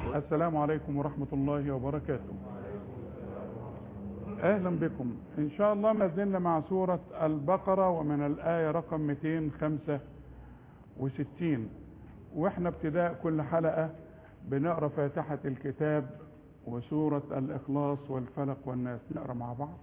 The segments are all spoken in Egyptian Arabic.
السلام عليكم ورحمة الله وبركاته أهلا بكم إن شاء الله ما زلنا مع سورة البقرة ومن الآية رقم 265 وإحنا ابتداء كل حلقة بنقرأ فاتحة الكتاب وسورة الإخلاص والفلق والناس نقرأ مع بعض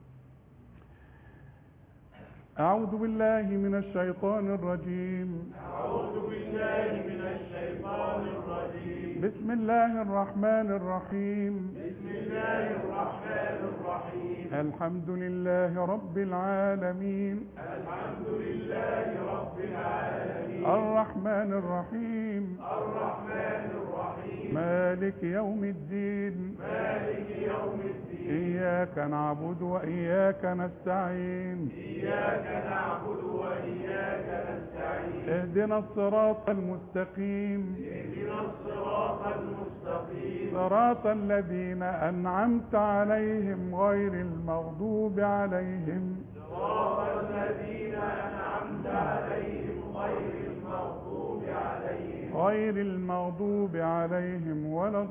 أعوذ بالله من الشيطان الرجيم أعوذ بالله من الشيطان الرجيم بسم الله الرحمن الرحيم بسم الله الرحمن الرحيم الحمد لله رب العالمين الحمد لله رب العالمين الرحمن الرحيم الرحمن الرحيم مالك يوم الدين مالك يوم الدين إياك نعبد وإياك نستعين إياك نعبد وإياك نستعين اهدنا الصراط المستقيم اهدنا الصراط المستقيم صراط الذين أنعمت عليهم غير المغضوب عليهم صراط الذين أنعمت عليهم غير المغضوب عليهم غير المغضوب عليهم ولا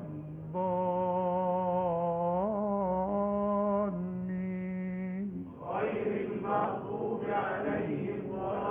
الضالين غير المغضوب عليهم ولا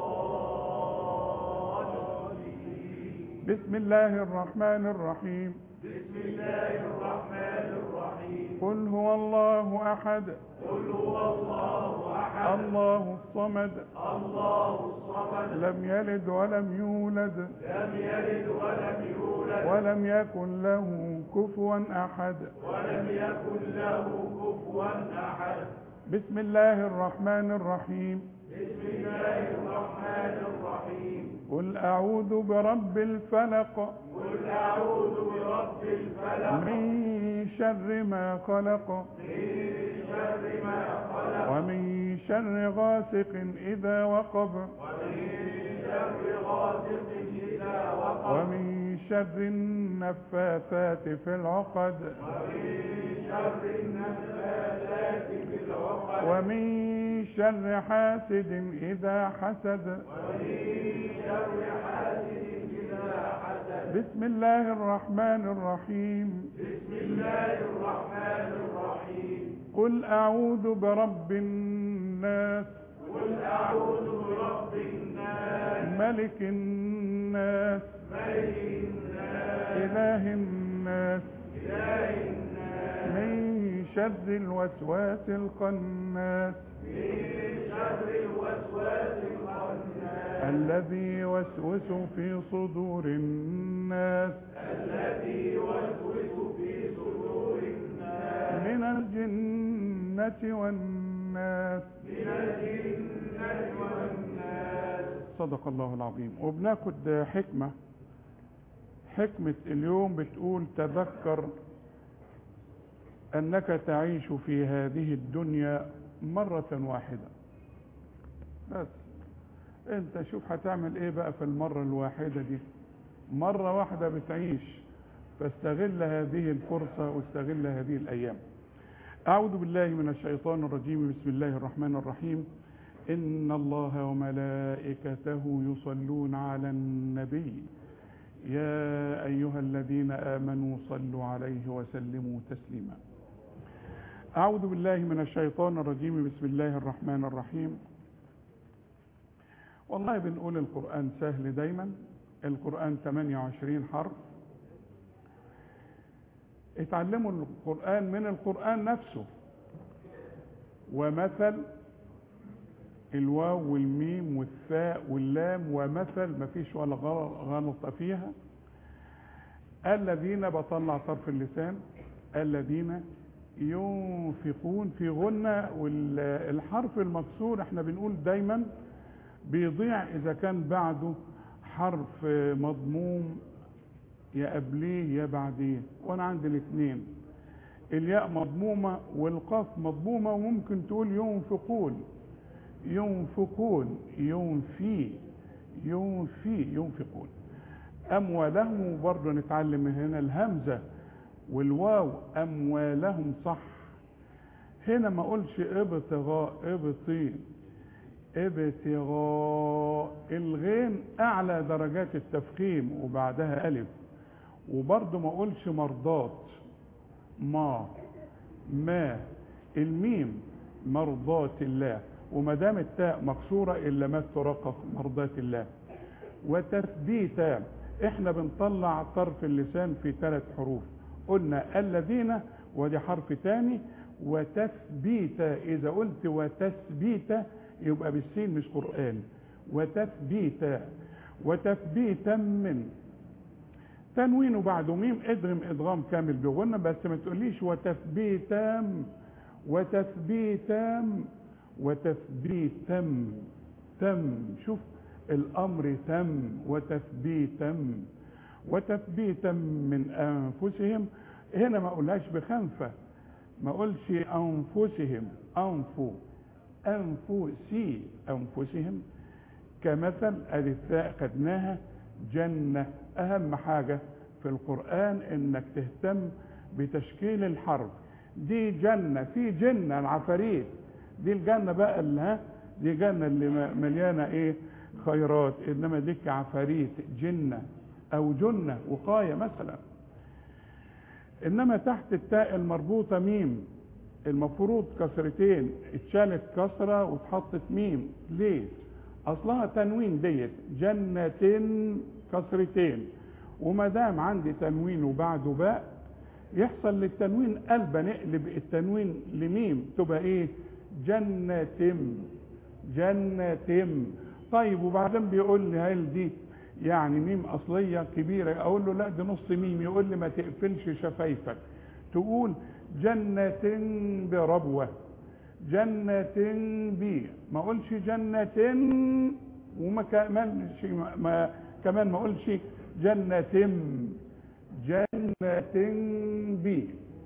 الضالين بسم الله الرحمن الرحيم بسم الله الرحمن الرحيم قل هو الله أحد قل هو الله أحد الله الصمد الله الصمد لم يلد ولم يولد لم يلد ولم يولد ولم يكن له كفوا أحد ولم يكن له كفوا أحد بسم الله الرحمن الرحيم بسم الله الرحمن الرحيم قل أعوذ برب الفلق قل أعوذ برب الفلق من شر ما خلق من شر ما خلق ومن شر غاسق إذا وقب ومن شر غاسق إذا وقب ومن شر النفاثات في العقد ومن شر النفاثات في العقد ومن شر حاسد إذا حسد ومن شر حاسد إذا حسد بسم الله الرحمن الرحيم بسم الله الرحمن الرحيم قل أعوذ برب الناس قل أعوذ برب الناس ملك الناس ملك الناس إله الناس إله الناس من شر الوسواس الخناس من شر الوسواس الخناس الذي يوسوس في صدور الناس الذي يوسوس في صدور الناس من الجنة والناس من الجنة والناس صدق الله العظيم وبناخد حكمة حكمة اليوم بتقول تذكر أنك تعيش في هذه الدنيا مرة واحدة بس انت شوف هتعمل ايه بقى في المرة الواحدة دي مرة واحدة بتعيش فاستغل هذه الفرصة واستغل هذه الأيام أعوذ بالله من الشيطان الرجيم بسم الله الرحمن الرحيم إن الله وملائكته يصلون على النبي يا أيها الذين آمنوا صلوا عليه وسلموا تسليما أعوذ بالله من الشيطان الرجيم بسم الله الرحمن الرحيم والله بنقول القرآن سهل دايما القرآن 28 حرف اتعلموا القرآن من القرآن نفسه ومثل الواو والميم والثاء واللام ومثل مفيش ولا غلط فيها الذين بطلع طرف اللسان الذين ينفقون في غنة والحرف المكسور احنا بنقول دايما بيضيع اذا كان بعده حرف مضموم يا قبليه يا بعديه وانا عندي الاثنين الياء مضمومة والقاف مضمومة وممكن تقول ينفقون ينفقون ينفي ينفي ينفقون أموالهم برضه نتعلم من هنا الهمزة والواو أموالهم صح هنا ما أقولش ابتغاء ابطين ابتغاء الغين أعلى درجات التفخيم وبعدها ألف وبرضه ما اقولش مرضات ما ما الميم مرضات الله وما دام التاء مكسوره الا ما ترقق مرضات الله وتثبيتا احنا بنطلع طرف اللسان في ثلاث حروف قلنا الذين ودي حرف تاني وتثبيتا اذا قلت وتثبيتا يبقى بالسين مش قران وتثبيتا وتثبيتا من تنوين وبعده ميم ادغم ادغام كامل بغنى بس ما تقوليش وتثبيتام وتثبيتام وتثبيتم تم شوف الامر تم وتثبيتم وتثبيتا من انفسهم هنا ما اقولهاش بخنفه ما اقولش انفسهم انفو انفسي انفسهم كمثل ادي الثاء خدناها جنه اهم حاجه في القران انك تهتم بتشكيل الحرف دي جنه في جنه العفاريت دي الجنه بقى اللي ها دي جنه اللي مليانه ايه خيرات انما ديك عفاريت جنه او جنه وقايه مثلا انما تحت التاء المربوطه ميم المفروض كسرتين اتشالت كسره واتحطت ميم ليه اصلها تنوين ديت جنتين كسرتين وما دام عندي تنوين وبعده باء يحصل للتنوين قلب نقلب التنوين لميم تبقى ايه جنتم جنتم طيب وبعدين بيقول لي هل دي يعني ميم اصليه كبيره اقول له لا دي نص ميم يقول لي ما تقفلش شفايفك تقول جنة بربوة جنة بي ما اقولش جنة وما كمان ما كمان ما اقولش جنة جنة بي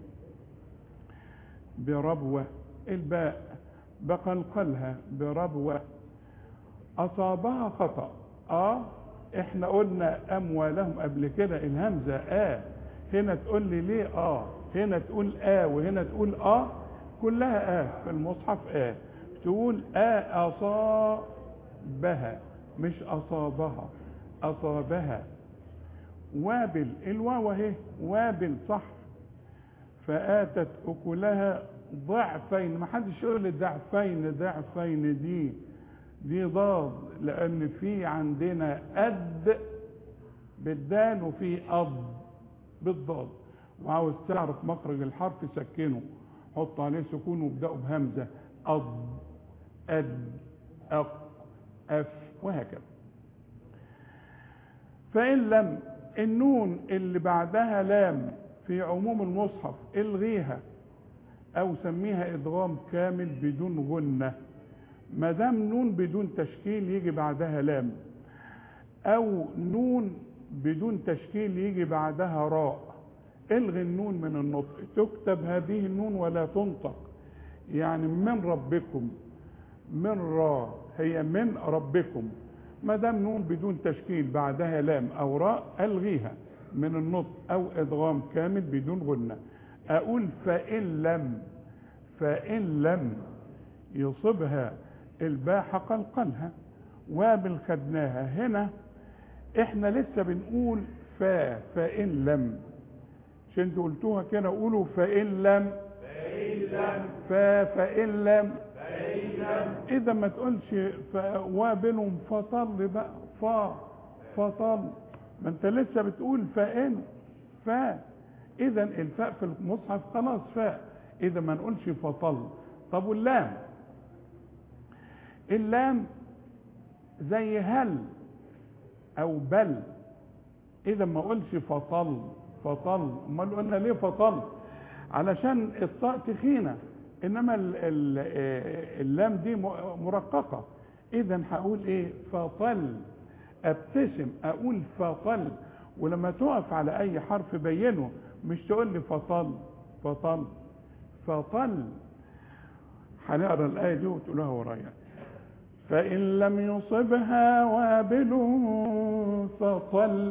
بربوة الباء بقلقلها بربوة أصابها خطأ آه احنا قلنا أموالهم قبل كده الهمزة آه هنا تقول لي ليه آه هنا تقول آه وهنا تقول آه كلها آه في المصحف آه تقول آه أصابها مش أصابها أصابها وابل الواو اهي وابل صح فآتت أكلها ضعفين ما حدش يقول لي ضعفين ضعفين دي دي ضاد لأن في عندنا أد بالدال وفي أض بالضاد وعاوز تعرف مخرج الحرف سكنه حط عليه سكون وابدأه بهمزة أض أد أق أف وهكذا فإن لم النون اللي بعدها لام في عموم المصحف الغيها او سميها ادغام كامل بدون غنة ما دام نون بدون تشكيل يجي بعدها لام او نون بدون تشكيل يجي بعدها راء الغي النون من النطق تكتب هذه النون ولا تنطق يعني من ربكم من را هي من ربكم ما دام نون بدون تشكيل بعدها لام او راء الغيها من النطق او ادغام كامل بدون غنة اقول فان لم فان لم يصبها الباء قلقلها وابل خدناها هنا احنا لسه بنقول فا فان لم مش انتوا قلتوها كده قولوا فان لم فإن لم فا فان لم فإن لم اذا ما تقولش ف- وابل فطل بقى فا فطل ما انت لسه بتقول فان فا اذا الفاء في المصحف خلاص فاء اذا ما نقولش فطل طب واللام اللام زي هل او بل اذا ما اقولش فطل فطل امال قلنا ليه فطل علشان الطاء تخينه انما ال ال آه، اللام دي م- مرققه اذا هقول ايه فطل ابتسم اقول فطل ولما تقف على اي حرف بينه مش تقول لي فطل فطل فطل هنقرا الايه دي وتقولوها ورايا فإن لم يصبها وابل فطل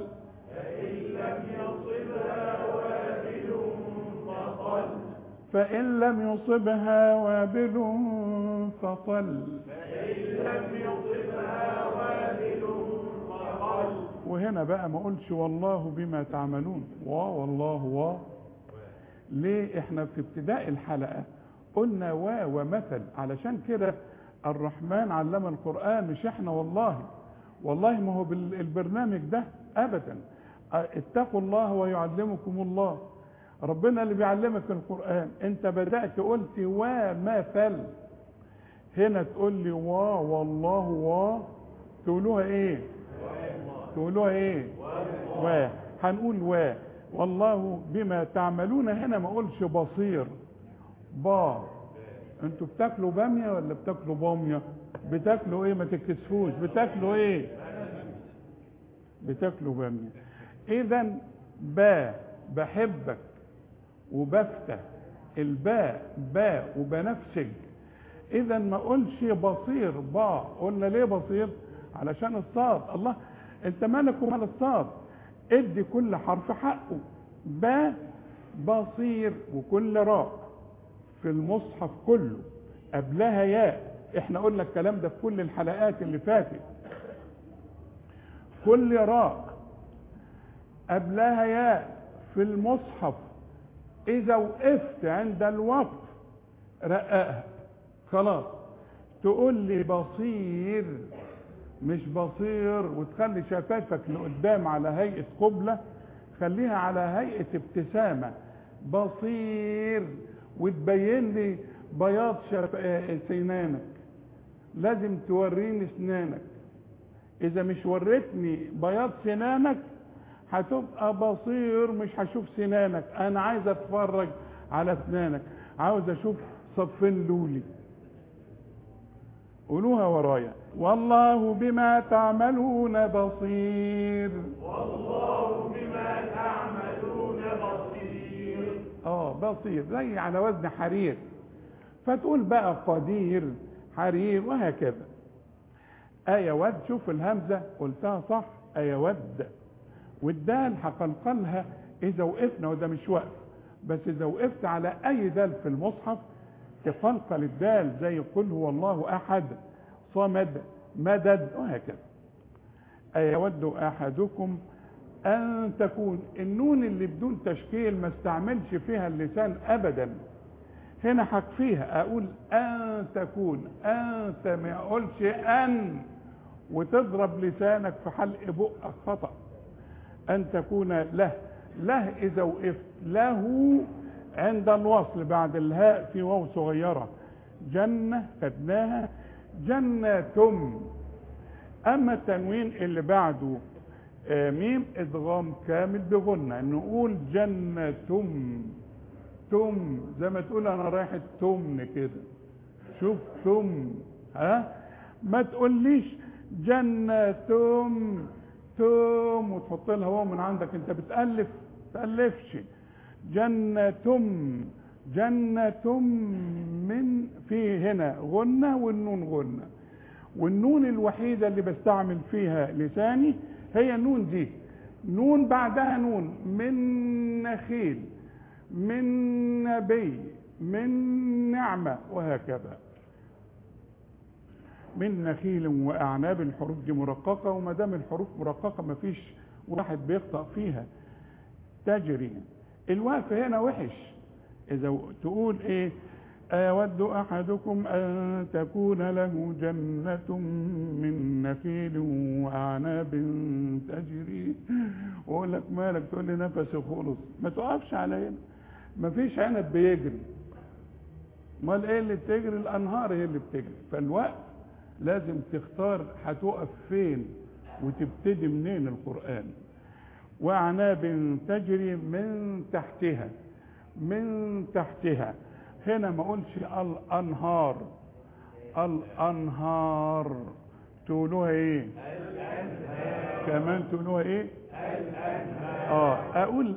فإن لم يصبها وابل فطل وهي هنا بقى ما اقولش والله بما تعملون وا والله وا ليه احنا في ابتداء الحلقة قلنا وا ومثل علشان كده الرحمن علم القرآن مش احنا والله والله ما هو بالبرنامج ده ابدا اتقوا الله ويعلمكم الله ربنا اللي بيعلمك القرآن انت بدأت قلت ومثل هنا تقول لي وا والله وا تقولوها ايه تقولوها ايه وا هنقول وا والله بما تعملون هنا ما اقولش بصير با انتوا بتاكلوا باميه ولا بتاكلوا باميه بتاكلوا ايه ما تتكسفوش بتاكلوا ايه بتاكلوا باميه اذا با بحبك وبفتح الباء باء وبنفسج اذا ما اقولش بصير با قلنا ليه بصير علشان الصاد الله انت مالك ومال الصاد ادي كل حرف حقه با بصير وكل راء في المصحف كله قبلها ياء احنا قلنا الكلام ده في كل الحلقات اللي فاتت كل راء قبلها ياء في المصحف اذا وقفت عند الوقف رققها خلاص تقول لي بصير مش بصير وتخلي شفايفك لقدام على هيئة قبلة خليها على هيئة ابتسامة بصير وتبين لي بياض شف... سنانك لازم توريني سنانك اذا مش وريتني بياض سنانك هتبقى بصير مش هشوف سنانك انا عايز اتفرج على سنانك عاوز اشوف صفين لولي قولوها ورايا والله بما تعملون بصير والله بما تعملون بصير اه بصير زي على وزن حرير فتقول بقى قدير حرير وهكذا آية ود شوف الهمزة قلتها صح آية ود والدال هقلقلها إذا وقفنا وده مش وقف بس إذا وقفت على أي دال في المصحف تقلقل الدال زي قل هو الله أحد صمد مدد وهكذا أيود أحدكم أن تكون النون اللي بدون تشكيل ما استعملش فيها اللسان أبدا هنا حكفيها أقول أن تكون أنت ما أقولش أن وتضرب لسانك في حلق بقك خطأ أن تكون له له إذا وقفت له عند الوصل بعد الهاء في واو صغيرة جنة خدناها جنة أما التنوين اللي بعده آه ميم إدغام كامل بغنة نقول جنة تم زي ما تقول أنا رايح التمن كده شوف تم ها ما تقوليش جنة تم تم وتحط لها واو من عندك انت بتألف تألفش جنة جنة من في هنا غنة والنون غنة والنون الوحيدة اللي بستعمل فيها لساني هي النون دي نون بعدها نون من نخيل من نبي من نعمة وهكذا من نخيل وأعناب الحروف دي مرققة وما دام الحروف مرققة مفيش واحد بيخطأ فيها تجري الوقف هنا وحش إذا تقول إيه أيود أحدكم أن تكون له جنة من نخيل وأعناب تجري وأقول لك مالك تقول لي نفسي خلص ما تقفش على هنا مفيش عنب بيجري امال ايه اللي بتجري الانهار هي اللي بتجري فالوقف لازم تختار هتقف فين وتبتدي منين القرآن وأعناب تجري من تحتها من تحتها هنا ما اقولش الأنهار الأنهار تقولوها ايه كمان تقولوها ايه اه اقول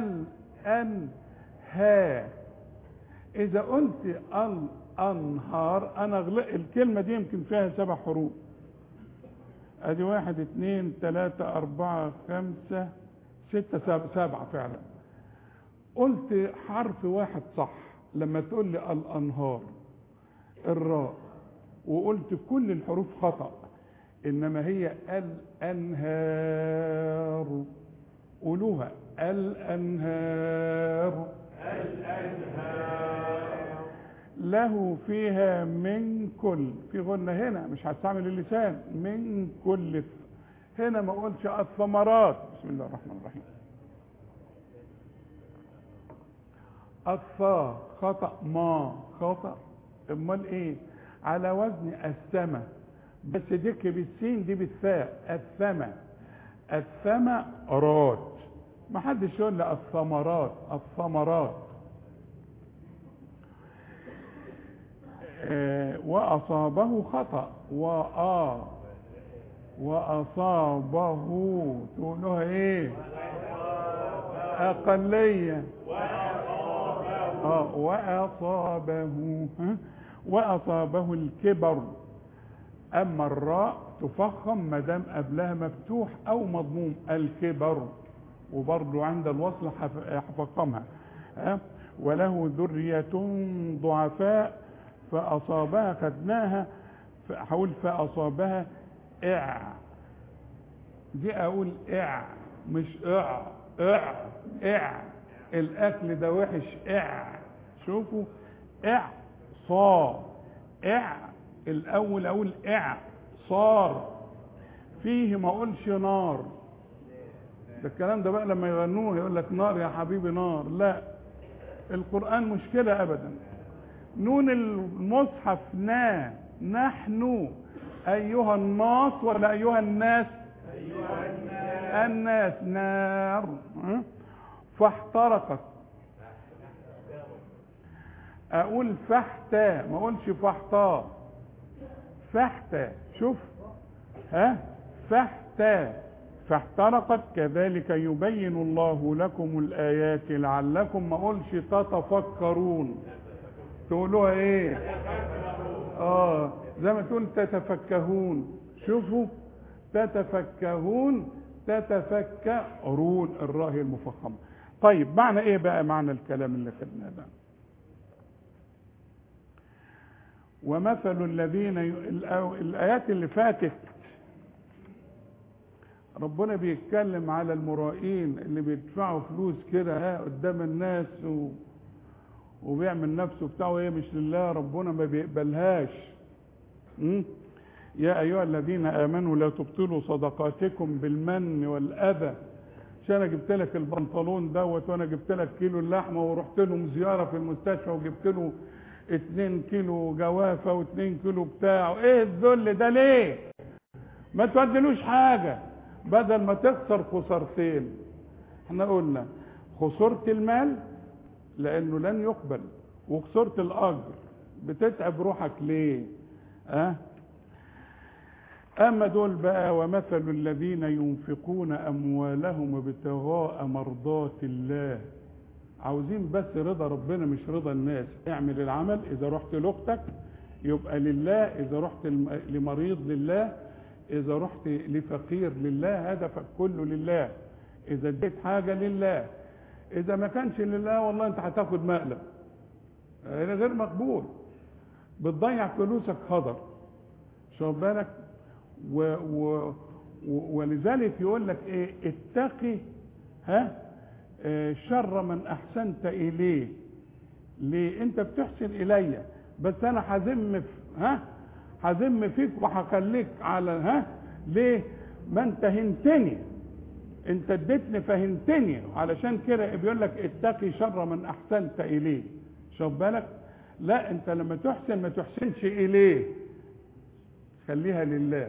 الأنها إذا قلت الأنهار أنا غلق الكلمة دي يمكن فيها سبع حروف ادي واحد اتنين تلاتة اربعة خمسة ستة سبعة, سبعة فعلا قلت حرف واحد صح لما تقول لي الانهار الراء وقلت كل الحروف خطأ انما هي الانهار قولوها الانهار الأنهار له فيها من كل في غنة هنا مش هستعمل اللسان من كل هنا ما اقولش الثمرات بسم الله الرحمن الرحيم الثاء خطأ ما خطأ امال ايه على وزن السما بس ديك بالسين دي بالثاء الثمى الثمرات ما حدش يقول لي الثمرات الثمرات آه، وأصابه خطأ وآ وأصابه تقولوها إيه أقلية آه وأصابه ها؟ وأصابه الكبر أما الراء تفخم ما دام قبلها مفتوح أو مضموم الكبر وبرضو عند الوصل حف- هفخمها ها؟ وله ذرية ضعفاء فأصابها خدناها هقول فأصابها إع دي أقول إع مش إع إع إع الأكل ده وحش إع شوفوا إع صا إع الأول أقول إع صار فيه ما أقولش نار ده الكلام ده بقى لما يغنوه يقول لك نار يا حبيبي نار لا القرآن مش كده أبدا نون المصحف نا نحن أيها الناس ولا أيها الناس أيها الناس الناس نار ها؟ فاحترقت أقول فحتا ما أقولش فحطا فحتا شوف ها فحتا فاحترقت كذلك يبين الله لكم الآيات لعلكم ما أقولش تتفكرون تقولوها ايه اه زي ما تقول تتفكهون شوفوا تتفكهون تتفكرون الراء هي المفخمه طيب معنى ايه بقى معنى الكلام اللي خدناه ده ومثل الذين ي... الآ- الايات اللي فاتت ربنا بيتكلم على المرائين اللي بيدفعوا فلوس كده ها قدام الناس و... وبيعمل نفسه بتاعه ايه مش لله ربنا ما بيقبلهاش م? يا ايها الذين امنوا لا تبطلوا صدقاتكم بالمن والاذى عشان انا جبت لك البنطلون دوت وانا جبت لك كيلو اللحمه ورحت لهم زياره في المستشفى وجبت له 2 كيلو جوافه و2 كيلو بتاع ايه الذل ده ليه ما تودلوش حاجه بدل ما تخسر خسارتين احنا قلنا خسرت المال لانه لن يقبل وخسرت الاجر بتتعب روحك ليه أه؟ اما دول بقى ومثل الذين ينفقون اموالهم ابتغاء مرضات الله عاوزين بس رضا ربنا مش رضا الناس اعمل العمل اذا رحت لاختك يبقى لله اذا رحت الم- لمريض لله اذا رحت لفقير لله هدفك كله لله اذا اديت حاجه لله اذا ما كانش لله والله انت هتاخد مقلب يعني غير مقبول بتضيع فلوسك هدر شوف بالك و و و ولذلك يقول لك ايه اتقي ها آه، شر من احسنت اليه ليه انت بتحسن الي بس انا هذم في- ها هذم فيك وهخليك على ها ليه ما انت هنتني انت اديتني فهمتني علشان كده بيقول لك اتقي شر من احسنت اليه شوف بالك لا انت لما تحسن ما تحسنش اليه خليها لله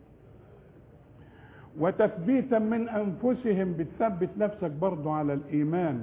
وتثبيتا من انفسهم بتثبت نفسك برضو على الايمان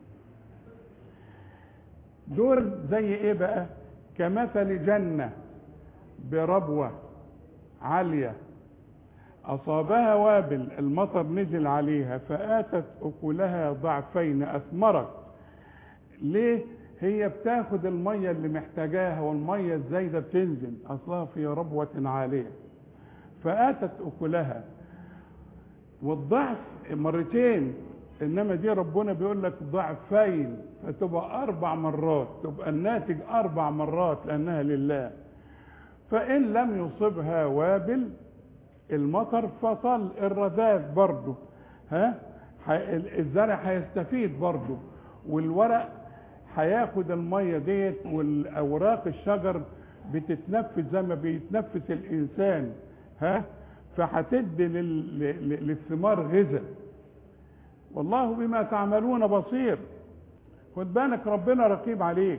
دول زي ايه بقى كمثل جنه بربوه عاليه أصابها وابل المطر نزل عليها فآتت أكلها ضعفين أثمرت ليه؟ هي بتاخد المية اللي محتاجاها والمية الزايدة بتنزل أصلها في ربوة عالية فآتت أكلها والضعف مرتين إنما دي ربنا بيقول لك ضعفين فتبقى أربع مرات تبقى الناتج أربع مرات لأنها لله فإن لم يصبها وابل المطر فصل الرذاذ برضه ها ح- ال- الزرع هيستفيد برضه والورق هياخد الميه ديت والاوراق الشجر بتتنفس زي ما بيتنفس الانسان ها فهتدي لل- لل- للثمار غذاء والله بما تعملون بصير خد بالك ربنا رقيب عليك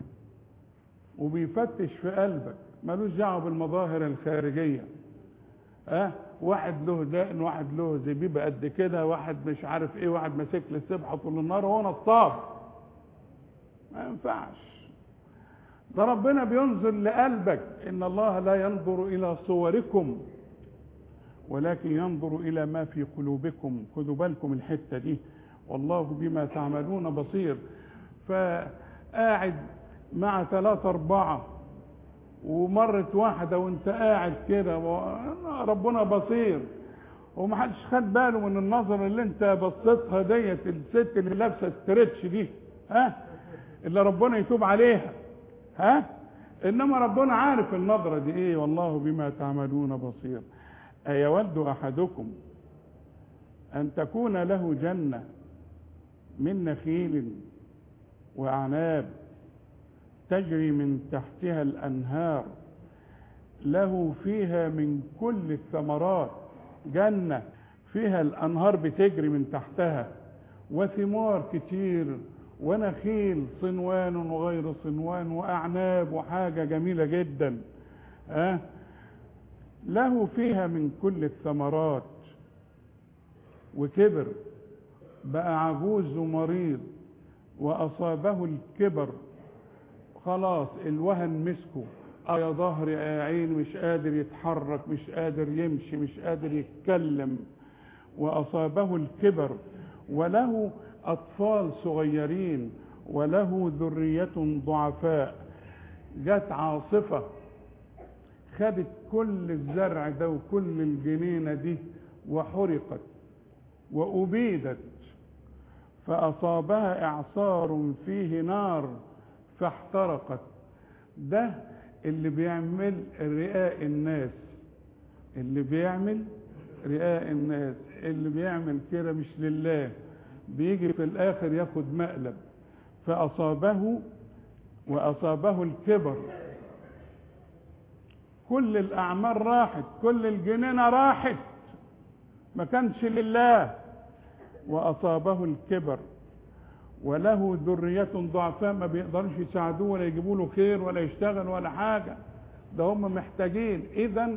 وبيفتش في قلبك ملوش دعوه بالمظاهر الخارجيه ها أه؟ واحد له دقن واحد له زبيبه قد كده واحد مش عارف ايه واحد ماسك لي السبحه طول النهار وهو نصاب ما ينفعش ده ربنا بينظر لقلبك ان الله لا ينظر الى صوركم ولكن ينظر الى ما في قلوبكم خدوا بالكم الحته دي والله بما تعملون بصير فقاعد مع ثلاثة أربعة ومرت واحدة وانت قاعد كده و- ربنا بصير ومحدش خد باله من النظر اللي انت بصيتها ديت الست اللي لابسه ستريتش دي ها اللي ربنا يتوب عليها ها انما ربنا عارف النظره دي ايه والله بما تعملون بصير ايود احدكم ان تكون له جنه من نخيل واعناب تجري من تحتها الانهار له فيها من كل الثمرات جنه فيها الانهار بتجري من تحتها وثمار كتير ونخيل صنوان وغير صنوان واعناب وحاجه جميله جدا أه؟ له فيها من كل الثمرات وكبر بقى عجوز ومريض واصابه الكبر خلاص الوهن مسكه اه يا ظهر يا عين مش قادر يتحرك مش قادر يمشي مش قادر يتكلم واصابه الكبر وله اطفال صغيرين وله ذريه ضعفاء جت عاصفه خدت كل الزرع ده وكل الجنينه دي وحرقت وابيدت فاصابها اعصار فيه نار فاحترقت ده اللي بيعمل رئاء الناس اللي بيعمل رئاء الناس اللي بيعمل كده مش لله بيجي في الاخر ياخد مقلب فاصابه واصابه الكبر كل الاعمال راحت كل الجنينه راحت ما كانش لله واصابه الكبر وله ذرية ضعفاء ما بيقدرش يساعدوه ولا يجيبوا له خير ولا يشتغل ولا حاجة ده هم محتاجين إذا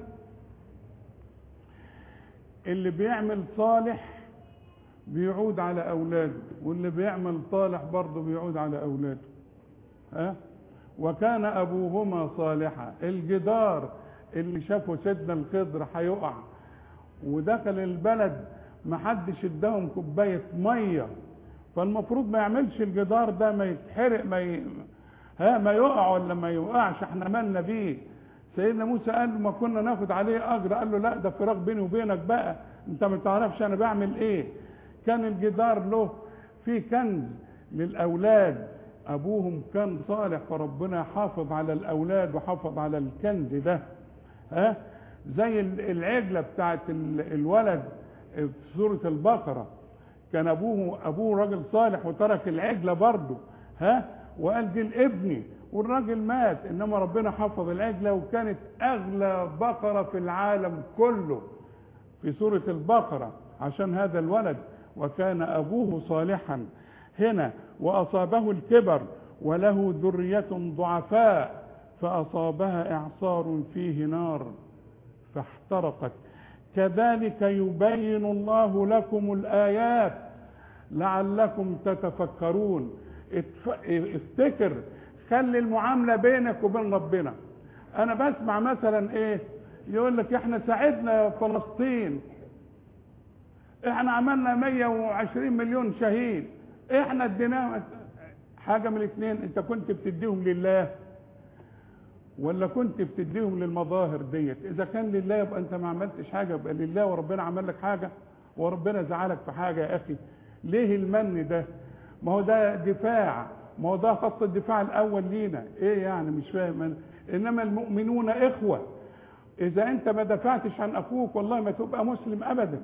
اللي بيعمل صالح بيعود على أولاده واللي بيعمل صالح برضه بيعود على أولاده ها وكان أبوهما صالحا الجدار اللي شافه سيدنا الخضر هيقع ودخل البلد محدش اداهم كوباية مية فالمفروض ما يعملش الجدار ده ما يتحرق ما ي... ها ما يقع ولا ما يوقعش احنا مالنا بيه سيدنا موسى قال له ما كنا ناخد عليه اجر قال له لا ده فراق بيني وبينك بقى انت ما تعرفش انا بعمل ايه كان الجدار له في كنز للاولاد ابوهم كان صالح فربنا حافظ على الاولاد وحافظ على الكنز ده ها زي العجله بتاعت الولد في سوره البقره كان ابوه ابوه راجل صالح وترك العجله برضه ها وقال دي لابني والراجل مات انما ربنا حفظ العجله وكانت اغلى بقره في العالم كله في سوره البقره عشان هذا الولد وكان ابوه صالحا هنا واصابه الكبر وله ذريه ضعفاء فاصابها اعصار فيه نار فاحترقت كذلك يبين الله لكم الايات لعلكم تتفكرون افتكر خلي المعامله بينك وبين ربنا انا بسمع مثلا ايه يقول لك احنا ساعدنا فلسطين احنا عملنا 120 مليون شهيد احنا اديناهم حاجه من الاثنين انت كنت بتديهم لله ولا كنت بتديهم للمظاهر ديت اذا كان لله يبقى انت ما عملتش حاجه يبقى لله وربنا عمل لك حاجه وربنا زعلك في حاجه يا اخي ليه المن ده ما هو ده دفاع ما هو ده خط الدفاع الاول لينا ايه يعني مش فاهم أنا. انما المؤمنون اخوه اذا انت ما دفعتش عن اخوك والله ما تبقى مسلم ابدا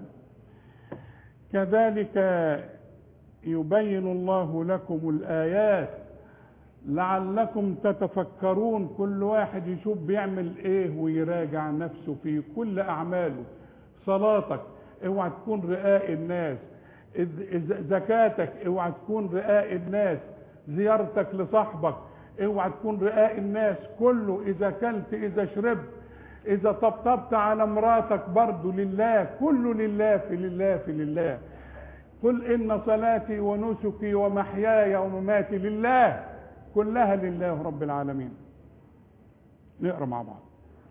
كذلك يبين الله لكم الايات لعلكم تتفكرون كل واحد يشوف بيعمل ايه ويراجع نفسه في كل اعماله صلاتك اوعى تكون رئاء الناس إذ- إذ- زكاتك اوعى تكون رئاء الناس زيارتك لصاحبك اوعى تكون رئاء الناس كله اذا كلت اذا شربت اذا طبطبت على مراتك برضه لله كله لله في لله في لله قل ان صلاتي ونسكي ومحياي ومماتي لله كلها لله رب العالمين نقرا مع بعض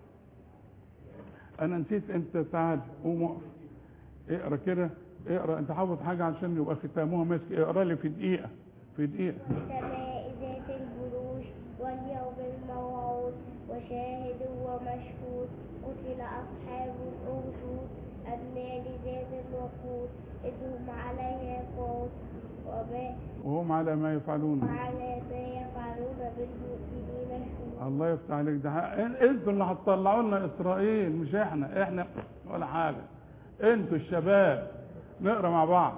انا نسيت انت تعال قوم اقف اقرا كده اقرا انت حافظ حاجه عشان يبقى ختامها مسك اقرا لي في دقيقه في دقيقه السماء ذات البروج واليوم الموعود وشاهد ومشهود قتل أصحاب الأخدود النار ذات الوقود إذ هم عليها قود وما وهم على ما يفعلون وعلى ما يفعلون بالمؤمنين شهود الله يفتح عليك ده حق- انتوا اللي هتطلعوا لنا اسرائيل مش احنا احنا ولا حاجه انتوا الشباب نقرا مع بعض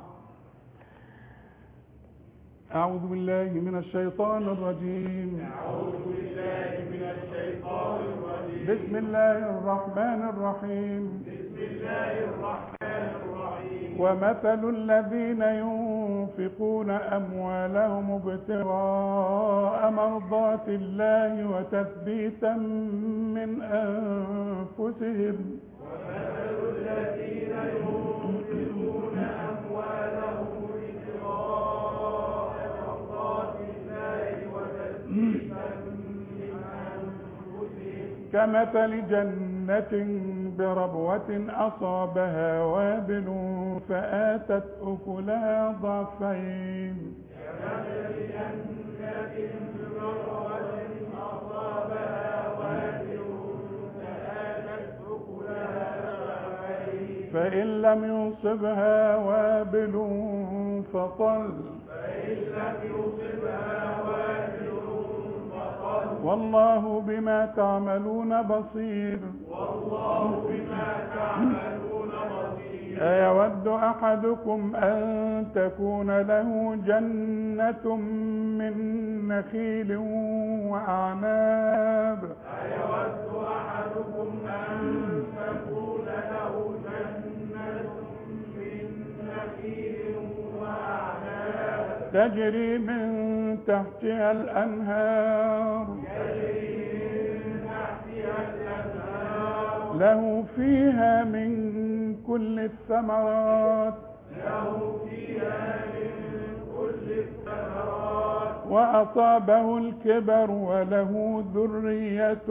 أعوذ بالله من الشيطان الرجيم أعوذ بالله من الشيطان الرجيم بسم الله الرحمن الرحيم بسم الله الرحمن الرحيم ومثل الذين ينفقون أموالهم ابتغاء مرضات الله وتثبيتا من أنفسهم ومثل الذين ينفقون أموالهم ابتغاء مرضات الله وتثبيتا من أنفسهم كمثل جنة بربوة أصابها وابل فآتت أكلها ضعفين كمثل جنة بمروة أصابها وابل فآتت أكلها ضعفين فإن لم يصبها وابل فطل فإن لم يصبها وابل فطل والله بما تعملون بصير والله بما تعملون بصير أيود أحدكم أن تكون له جنة من نخيل وأعناب أيود أحدكم أن تكون له جنة من نخيل وأعناب تجري من تحتها الأنهار تجري من تحتها الأنهار له فيها من كل الثمرات له فيها من كل الثمرات وأصابه الكبر وله ذرية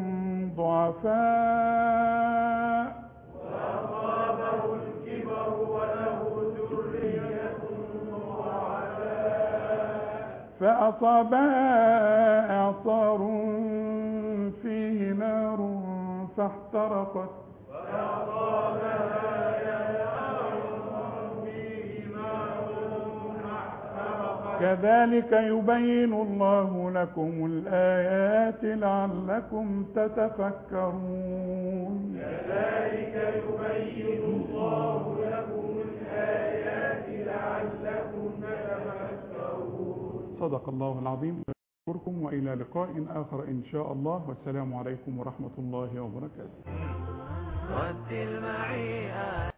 ضعفاء وأصابه الكبر وله ذرية ضعفاء فأصابها إعصار فيه نار فاحترقت فأصابها يسار فيه نار فاحترقت كذلك يبين الله لكم الآيات لعلكم تتفكرون كذلك يبين الله لكم الآيات لعلكم تتفكرون صدق الله العظيم أشكركم وإلى لقاء آخر إن شاء الله والسلام عليكم ورحمة الله وبركاته رتل معي